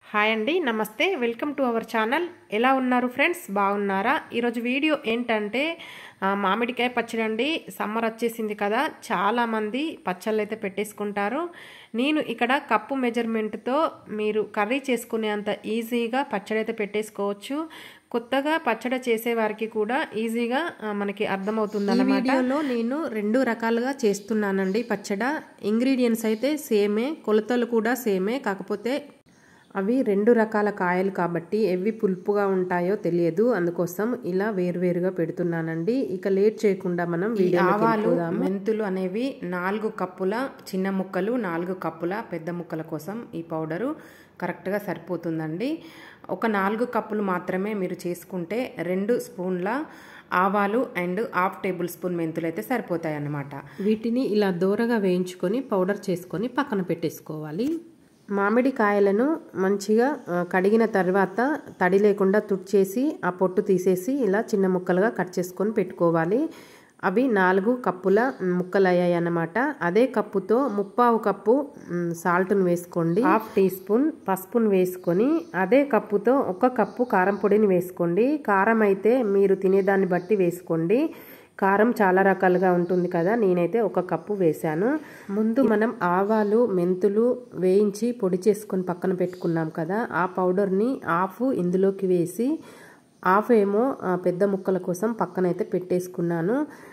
hi అండి నమస్తే welcome to our channel ఎలా ఉన్నారు ఫ్రెండ్స్ బాగున్నారా ఈరోజు వీడియో ఏంటంటే ఆ, మామిడికాయ పచ్చడి అండి సమ్మర్ వచ్చేసింది కదా చాలామంది పచ్చళ్ళు అయితే పెట్టేసుకుంటారు నేను ఇక్కడ కప్పు మెజర్మెంట్తో మీరు కర్రీ చేసుకునేంత ఈజీగా పచ్చడి అయితే పెట్టేసుకోవచ్చు కొత్తగా పచ్చడి చేసే వారికి కూడా ఈజీగా ఆ, మనకి అర్థమవుతుంది ఈ వీడియోలో నేను రెండు రకాలుగా చేస్తున్నానండి పచ్చడ ఇంగ్రీడియంట్స్ అయితే సేమే కొలతలు కూడా సేమే కాకపోతే అవి రెండు రకాల కాయలు కాబట్టి ఎవి పులుపుగా ఉంటాయో తెలియదు అందుకోసం ఇలా వేరువేరుగా పెడుతున్నానండి ఇక లేట్ చేయకుండా మనం వీడియో ఆవాలు మెంతులు అనేవి నాలుగు కప్పుల చిన్న ముక్కలు నాలుగు కప్పుల పెద్ద ముక్కల కోసం ఈ పౌడరు కరెక్ట్గా సరిపోతుందండి ఒక నాలుగు కప్పులు మాత్రమే మీరు చేసుకుంటే రెండు స్పూన్ల ఆవాలు అండ్ హాఫ్ టేబుల్ స్పూన్ మెంతులు అయితే సరిపోతాయి అన్నమాట వీటిని ఇలా దూరగా వేయించుకొని పౌడర్ చేసుకొని పక్కన పెట్టేసుకోవాలి మామిడి కాయలను మంచిగా ఆ, కడిగిన తర్వాత తడి లేకుండా తుడిచేసి ఆ పొట్టు తీసేసి ఇలా చిన్న ముక్కలుగా కట్ చేసుకొని పెట్టుకోవాలి అవి నాలుగు కప్పుల ముక్కలు అయ్యాయి అన్నమాట అదే కప్పుతో ముప్పావు కప్పు మ్, సాల్ట్ను వేసుకోండి హాఫ్ టీ స్పూన్ పసుపును వేసుకొని అదే కప్పుతో ఒక కప్పు కారం పొడిని వేసుకోండి కారం అయితే మీరు తినేదాన్ని బట్టి వేసుకోండి కారం చాలా రకాలుగా ఉంటుంది కదా నేనైతే ఒక కప్పు వేశాను ముందు మనం ఆవాలు మెంతులు వేయించి పొడి చేసుకొని పక్కన పెట్టుకున్నాం కదా ఆ పౌడర్ని హాఫ్ ఇందులోకి వేసి హాఫ్ ఏమో ఆ, పెద్ద ముక్కల కోసం పక్కనైతే పెట్టేసుకున్నాను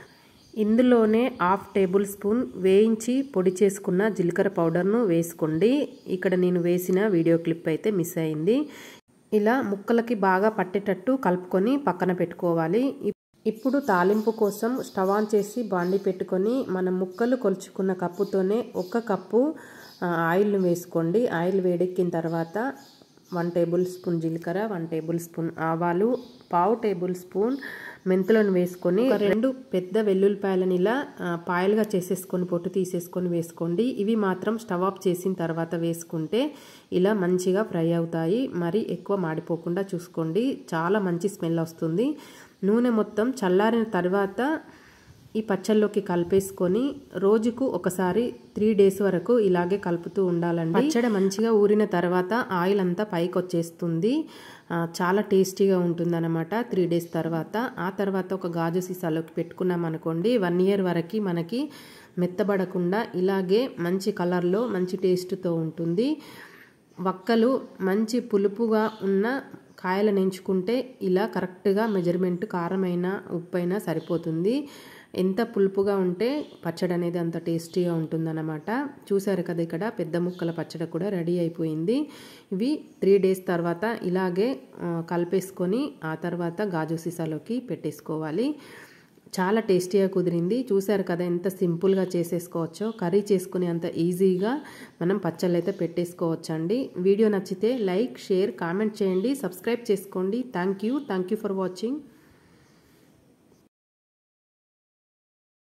ఇందులోనే హాఫ్ టేబుల్ స్పూన్ వేయించి పొడి చేసుకున్న జీలకర్ర పౌడర్ను వేసుకోండి ఇక్కడ నేను వేసిన వీడియో క్లిప్ అయితే మిస్ అయింది ఇలా ముక్కలకి బాగా పట్టేటట్టు కలుపుకొని పక్కన పెట్టుకోవాలి ఇప్- ఇప్పుడు తాలింపు కోసం స్టవ్ ఆన్ చేసి బాండి పెట్టుకొని మనం ముక్కలు కొలుచుకున్న కప్పుతోనే ఒక కప్పు ఆ, ఆయిల్ను వేసుకోండి ఆయిల్ వేడెక్కిన తర్వాత వన్ టేబుల్ స్పూన్ జీలకర్ర వన్ టేబుల్ స్పూన్ ఆవాలు పావు టేబుల్ స్పూన్ మెంతులను వేసుకొని ఒక రెండు పెద్ద వెల్లుల్లిపాయలను ఇలా ఆ, పాయలుగా చేసేసుకొని పొట్టు తీసేసుకొని వేసుకోండి ఇవి మాత్రం స్టవ్ ఆఫ్ చేసిన తర్వాత వేసుకుంటే ఇలా మంచిగా ఫ్రై అవుతాయి మరి ఎక్కువ మాడిపోకుండా చూసుకోండి చాలా మంచి స్మెల్ వస్తుంది నూనె మొత్తం చల్లారిన తర్వాత ఈ పచ్చళ్ళలోకి కలిపేసుకొని రోజుకు ఒకసారి త్రీ డేస్ వరకు ఇలాగే కలుపుతూ ఉండాలండి పచ్చడి మంచిగా ఊరిన తర్వాత ఆయిల్ అంతా పైకి వచ్చేస్తుంది ఆ, చాలా టేస్టీగా ఉంటుందన్నమాట త్రీ డేస్ తర్వాత ఆ తర్వాత ఒక గాజు సీసాలోకి పెట్టుకున్నాం అనుకోండి వన్ ఇయర్ వరకు మనకి మెత్తబడకుండా ఇలాగే మంచి కలర్లో మంచి టేస్ట్తో ఉంటుంది వక్కలు మంచి పులుపుగా ఉన్న కాయలను ఎంచుకుంటే ఇలా కరెక్ట్గా మెజర్మెంట్ కారమైన ఉప్పైనా సరిపోతుంది ఎంత పులుపుగా ఉంటే పచ్చడి అనేది అంత టేస్టీగా ఉంటుందన్నమాట చూసారు కదా ఇక్కడ పెద్ద ముక్కల పచ్చడి కూడా రెడీ అయిపోయింది ఇవి త్రీ డేస్ తర్వాత ఇలాగే ఆ, కలిపేసుకొని ఆ తర్వాత గాజు సీసాలోకి పెట్టేసుకోవాలి చాలా టేస్టీగా కుదిరింది చూసారు కదా ఎంత సింపుల్గా చేసేసుకోవచ్చో కర్రీ చేసుకునే అంత ఈజీగా మనం పచ్చళ్ళు అయితే పెట్టేసుకోవచ్చు అండి వీడియో నచ్చితే లైక్ షేర్ కామెంట్ చేయండి సబ్స్క్రైబ్ చేసుకోండి thank you thank you for watching